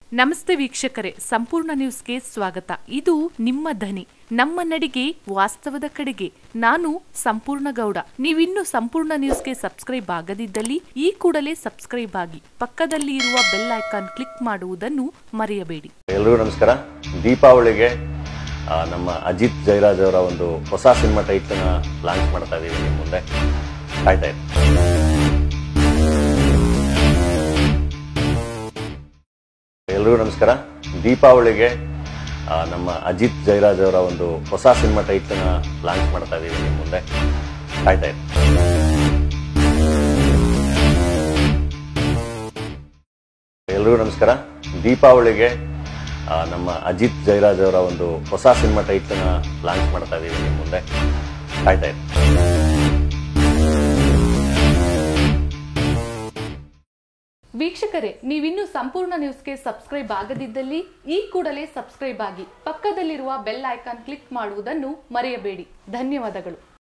ನಮಸ್ತೆ ವೀಕ್ಷಕರೇ ಸಂಪೂರ್ಣ ನ್ಯೂಸ್ಗೆ ಸ್ವಾಗತ ಇದು ನಿಮ್ಮ ಧ್ವನಿ ನಮ್ಮ ನಡಿಗೆ ವಾಸ್ತವದ ಕಡೆಗೆ ನಾನು ಸಂಪೂರ್ಣ ಗೌಡ ನೀವಿನ್ನು ಸಂಪೂರ್ಣ ನ್ಯೂಸ್ಗೆ ಸಬ್ಸ್ಕ್ರೈಬ್ ಆಗದಿದ್ದಲ್ಲಿ ಈ ಕೂಡಲೇ ಸಬ್ಸ್ಕ್ರೈಬ್ ಆಗಿ ಪಕ್ಕದಲ್ಲಿ ಇರುವ ಬೆಲ್ ಐಕಾನ್ ಕ್ಲಿಕ್ ಮಾಡುವುದನ್ನು ಮರೆಯಬೇಡಿ ಎಲ್ರಿಗೂ ನಮಸ್ಕಾರ ದೀಪಾವಳಿಗೆ ಆ, ನಮ್ಮ ಅಜಿತ್ ಜಯರಾಜ್ ಅವರ ಒಂದು ಹೊಸ ಸಿನಿಮಾ ಟೈಟ್ಲನ್ನ ಲಾಂಚ್ ಮಾಡ್ತಾ ಇದ್ದೀವಿ ನಿಮ್ಮ ಮುಂದೆ ಕಾಯ್ತಾ ಇರಿ ಎಲ್ರಿಗೂ ನಮಸ್ಕಾರ ದೀಪಾವಳಿಗೆ ಆ, ನಮ್ಮ ಅಜಿತ್ ಜಯರಾಜ್ ಅವರ ಒಂದು ಹೊಸ ಸಿನಿಮಾ ಟೈಟ್ಲನ್ನ ಲಾಂಚ್ ಮಾಡ್ತಾ ಇದ್ದೀವಿ ನಿಮ್ಮ ಮುಂದೆ ಕಾಯ್ತಾ ಇರಿ ಎಲ್ರಿಗೂ ನಮಸ್ಕಾರ ದೀಪಾವಳಿಗೆ ಆ, ನಮ್ಮ ಅಜಿತ್ ಜಯರಾಜ್ ಅವರ ಒಂದು ಹೊಸ ಸಿನಿಮಾ ಟೈಟ್ಲನ್ನ ಲಾಂಚ್ ಮಾಡ್ತಾ ಇದ್ದೀವಿ ನಿಮ್ಮ ಮುಂದೆ ಕಾಯ್ತಾ ಇರಿ ವೀಕ್ಷಕರೇ ನೀವಿನ್ನು ಸಂಪೂರ್ಣ ನ್ಯೂಸ್ಗೆ ಸಬ್ಸ್ಕ್ರೈಬ್ ಆಗದಿದ್ದಲ್ಲಿ ಈ ಕೂಡಲೇ ಸಬ್ಸ್ಕ್ರೈಬ್ ಆಗಿ ಪಕ್ಕದಲ್ಲಿರುವ ಬೆಲ್ ಐಕಾನ್ ಕ್ಲಿಕ್ ಮಾಡುವುದನ್ನು ಮರೆಯಬೇಡಿ ಧನ್ಯವಾದಗಳು